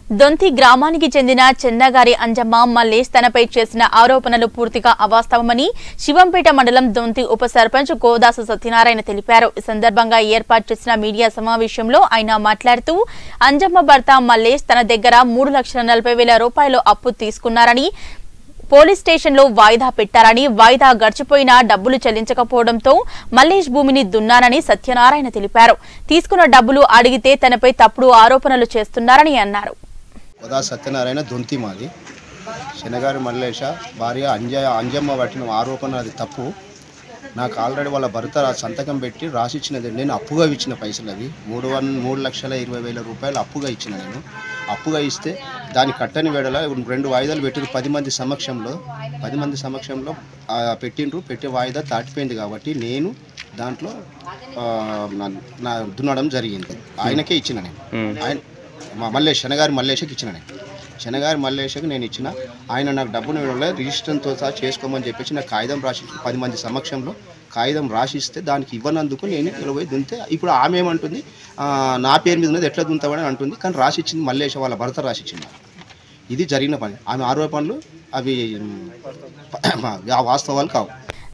దొంతి గ్రామానికి చెందిన చెన్నగారి అంజమ్మ మల్లేష్ తనపై చేసిన ఆరోపణలు పూర్తిగా అవాస్తవమని శివంపేట మండలం దొంతి ఉప సర్పంచ్ గోదాసు సత్యనారాయణ తెలిపారు ఈ సందర్భంగా ఏర్పాటు చేసిన మీడియా సమావేశంలో ఆయన మాట్లాడుతూ అంజమ్మ భర్త మల్లేష్ తన దగ్గర మూడు లక్షల నలభై వేల రూపాయలు అప్పు తీసుకున్నారని పోలీస్ స్టేషన్లో వాయిదా పెట్టారని వాయిదా గడిచిపోయినా డబ్బులు చెల్లించకపోవడంతో మల్లేష్ భూమిని దున్నారని సత్యనారాయణ తెలిపారు తీసుకున్న డబ్బులు అడిగితే తనపై తప్పుడు ఆరోపణలు చేస్తున్నారని అన్నారు ఉదా సత్యనారాయణ దొంతి మాది శనగారి మల్లేశ భార్య అంజ అంజమ్మ పట్టిన ఆరోపణ అది తప్పు నాకు ఆల్రెడీ వాళ్ళ భర్త రా- సంతకం పెట్టి రాసిచ్చినది నేను అప్పుగా ఇచ్చిన పైసలు అవి మూడు వన్ మూడు లక్షల ఇరవై వేల రూపాయలు అప్పుగా ఇచ్చిన నేను అప్పుగా ఇస్తే దాని కట్టని వేడల రెండు వాయిదాలు పెట్టిన పది మంది సమక్షంలో పది మంది సమక్షంలో ఆ, పెట్టిండ్రు పెట్టే వాయిదా దాటిపోయింది కాబట్టి నేను దాంట్లో ఆ, నా- నా దున్నడం జరిగింది ఆయనకే ఇచ్చిన నేను ఆయన మా మల్లేష్ శనగారి మల్లేషకి ఇచ్చిన నేను శనగారి మల్లేషకి నేను ఇచ్చిన ఆయన నాకు డబ్బును ఇవ్వలే రిజిస్టర్తో సహా చేసుకోమని చెప్పేసి నాకు కాగితం రాసి పది మంది సమక్షంలో కాగితం రాసిస్తే దానికి ఇవ్వనందుకు నేను ఇరవై దుంతే ఇప్పుడు ఆమె ఏమంటుంది "ఆ, నా పేరు మీద ఉన్నది ఎట్లా దుంతావని అంటుంది కానీ రాసిచ్చింది మల్లేష వాళ్ళ భర్త రాసిచ్చింది నాకు. ఇది జరిగిన పని ఆమె ఆరోపణలు అవి మ్, ఆ వాస్తవాలు కావు